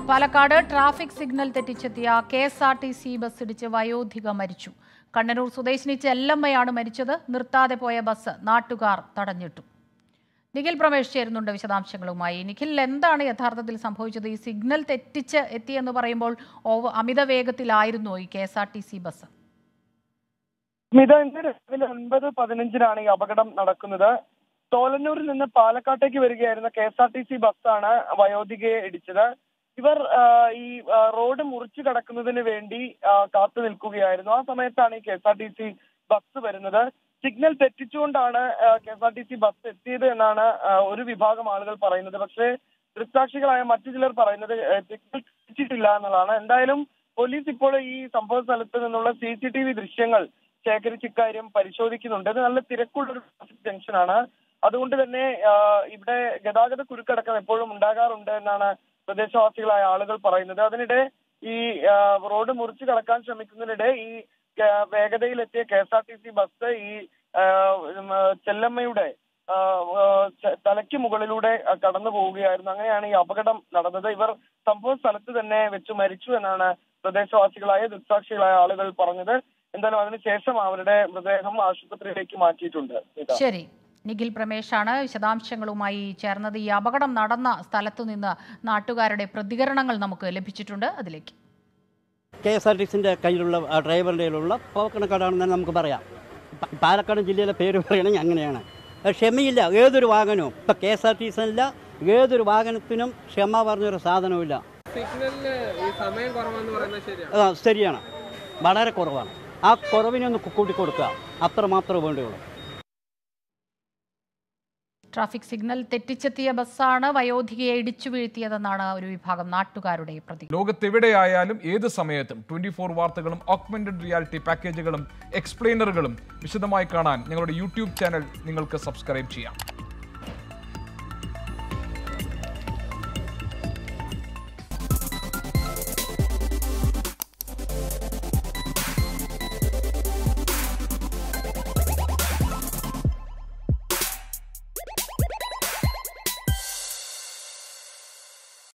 Palakkad traffic signal തെറ്റിച്ചെത്തിയ K S R T C bus ഇടിച്ച് വയോധിക മരിച്ചു കണ്ണനൂർ സ്വദേശിനി ചെല്ലമ്മയാണ് മരിച്ചത് നിർത്താതെ പോയ ബസ് നാട്ടുകാർ തടഞ്ഞിട്ടു നിഖിൽ പ്രമേഷ് ചേരുന്നുണ്ട് വിശദാംശങ്ങളുമായി നിഖിൽ എന്താണ് യഥാർത്ഥത്തിൽ സംഭവിച്ചത് ഈ സിഗ്നൽ തെറ്റിച്ച് എത്തിയെന്ന് പറയുമ്പോൾ ഓവ- അമിത വേഗത്തിലായിരുന്നു ഈ K S R T C bus Smitha ഇന്ന് രാവിലെ ഒൻപത് പതിനഞ്ചിനാണ് ഈ അപകടം നടക്കുന്നത് തോലന്നൂരിൽ നിന്ന് പാലക്കാട്ടേക്ക് വരികയായിരുന്ന K S R T C ബസ്സാണ് വയോധികയെ ഇടിച്ചത് ഇവർ ആ, ഈ ആ, റോഡ് മുറിച്ചു കടക്കുന്നതിന് വേണ്ടി ആ, കാത്തു നിൽക്കുകയായിരുന്നു ആ സമയത്താണ് ഈ K S R T C bus വരുന്നത് സിഗ്നൽ തെറ്റിച്ചുകൊണ്ടാണ് K S R T C bus എത്തിയത് എന്നാണ് ആ, ഒരു വിഭാഗം ആളുകൾ പറയുന്നത് പക്ഷേ ദൃക്സാക്ഷികളായ മറ്റു ചിലർ പറയുന്നത് ഏ, സിഗ്നൽ തെറ്റിച്ചിട്ടില്ല എന്നുള്ളതാണ് എന്തായാലും പോലീസ് ഇപ്പോൾ ഈ സംഭവ സ്ഥലത്ത് നിന്നുള്ള സി സി ടി വി ദൃശ്യങ്ങൾ ശേഖരിച്ച് ഇക്കാര്യം പരിശോധിക്കുന്നുണ്ട് ഇത് നല്ല തിരക്കുള്ള ഒരു ട്രാഫിക് ജംഗ്ഷനാണ് അതുകൊണ്ട് തന്നെ ആ, ഇവിടെ ഗതാഗത കുരുക്കടക്കം എപ്പോഴും ഉണ്ടാകാറുണ്ട് എന്നാണ് പ്രദേശവാസികളായ ആളുകൾ പറയുന്നത് അതിനിടെ ഈ ആ, റോഡ് മുറിച്ചു കടക്കാൻ ശ്രമിക്കുന്നതിനിടെ ഈ ആ, വേഗതയിലെത്തിയ K S R T C bus ഈ ആ, ഉം, ആ, ചെല്ലമ്മയുടെ ആ, ആ, ച- തലയ്ക്ക് മുകളിലൂടെ ആ, കടന്നു പോവുകയായിരുന്നു അങ്ങനെയാണ് ഈ അപകടം നടന്നത് ഇവർ സംഭവ സ്ഥലത്ത് തന്നെ വെച്ച് മരിച്ചു എന്നാണ് പ്രദേശവാസികളായ ദൃക്സാക്ഷികളായ ആളുകൾ പറഞ്ഞത് എന്തായാലും അതിനുശേഷം അവരുടെ മൃതദേഹം ആശുപത്രിയിലേക്ക് മാറ്റിയിട്ടുണ്ട് ഇതാ. ശരി നിഖിൽ പ്രമേഷാണ് വിശദാംശങ്ങളുമായി ചേർന്നത് ഈ അപകടം നടന്ന സ്ഥലത്തു നിന്ന് നാട്ടുകാരുടെ പ്രതികരണങ്ങൾ നമുക്ക് ലഭിച്ചിട്ടുണ്ട് അതിലേക്ക് കെ എസ് ആർ ടി സിൻ്റെ കയ്യിലുള്ള ആ ഡ്രൈവറിൻ്റെ കയ്യിലുള്ള പോക്കണക്കാടാണെന്ന് തന്നെ നമുക്ക് പറയാം പ- പാലക്കാട് ജില്ലയിലെ പേര് പറയുകയാണെങ്കിൽ അങ്ങനെയാണ് അത് ക്ഷമയില്ല ഏതൊരു വാഹനവും ഇപ്പം K S R T C അല്ല ഏതൊരു വാഹനത്തിനും ക്ഷമ പറഞ്ഞൊരു സാധനവുമില്ല സിഗ്നലില് ഈ സമയം കുറവെന്ന് പറയുന്നത് ശരിയാണ് ആ, ശരിയാണ് വളരെ കുറവാണ് ആ കുറവിനെ ഒന്ന് കൂട്ടി കൊടുക്കുക അത്ര മാത്രമേ വേണ്ടിയുള്ളൂ ട്രാഫിക് സിഗ്നൽ തെറ്റിച്ചെത്തിയ ബസ്സാണ് വയോധികയെ ഇടിച്ചു വീഴ്ത്തിയതെന്നാണ് ഒരു വിഭാഗം നാട്ടുകാരുടെ പ്രതി ലോകത്തെവിടെയായാലും ഏത് സമയത്തും ട്വന്റി ഫോർ വാർത്തകളും ഓഗ്മെന്റഡ് റിയാലിറ്റി പാക്കേജുകളും എക്സ്പ്ലെയിനറുകളും വിശദമായി കാണാൻ ഞങ്ങളുടെ യൂട്യൂബ് ചാനൽ നിങ്ങൾക്ക് സബ്സ്ക്രൈബ് ചെയ്യാം